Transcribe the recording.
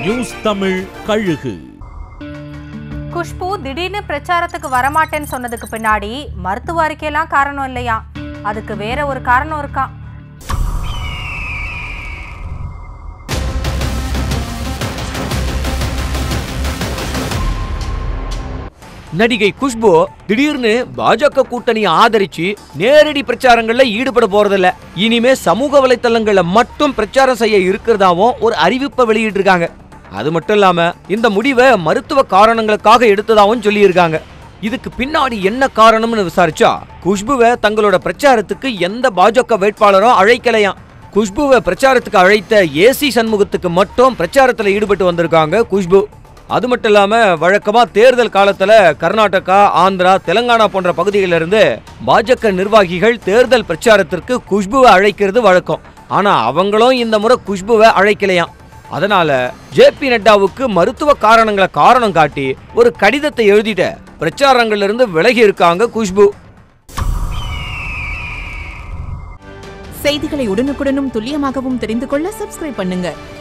news Tamil கழுகு குஷ்பு திடீர்னு பிரச்சாரத்துக்கு வரமாட்டேன்னு சொன்னதுக்கு பின்னாடி மருத்துவ அறிக்கையெல்லாம் காரணம் இல்லையா அதுக்கு வேற ஒரு காரணம் இருக்கான் நடிகை குஷ்பு திடீர்னு பாஜக கூட்டணியை ஆதரிச்சு நேரடி பிரச்சாரங்கள்ல ஈடுபட போறதில்ல இனிமே சமூக வலைத்தளங்கள்ல மட்டும் பிரச்சாரம் செய்ய இருக்கிறதாவும் ஒரு அறிவிப்பை வெளியிட்டிருக்காங்க அது மட்டும் இல்லாம இந்த முடிவை மருத்துவ காரணங்களுக்காக எடுத்ததாவும் சொல்லியிருக்காங்க இதுக்கு பின்னாடி என்ன காரணம்னு விசாரிச்சா குஷ்புவை தங்களோட பிரச்சாரத்துக்கு எந்த பாஜக வேட்பாளரும் அழைக்கலையாம் குஷ்புவை பிரச்சாரத்துக்கு அழைத்த ஏசி சண்முகத்துக்கு மட்டும் பிரச்சாரத்துல ஈடுபட்டு வந்திருக்காங்க குஷ்பு அது மட்டும் இல்லாம வழக்கமா தேர்தல் காலத்துல கர்நாடகா ஆந்திரா தெலங்கானா போன்ற பகுதிகளில இருந்து பாஜக நிர்வாகிகள் தேர்தல் பிரச்சாரத்திற்கு குஷ்புவை அழைக்கிறது வழக்கம் ஆனா அவங்களும் இந்த முறை குஷ்புவை அழைக்கலையாம் அதனால ஜேபி நட்டாவுக்கு மருத்துவ காரணங்களை காரணம் காட்டி ஒரு கடிதத்தை எழுதிட்ட பிரச்சாரங்கள்ல இருந்து விலகி இருக்காங்க குஷ்பு செய்திகளை உடனுக்குடனும் துல்லியமாகவும் தெரிந்து கொள்ள சப்ஸ்கிரைப் பண்ணுங்க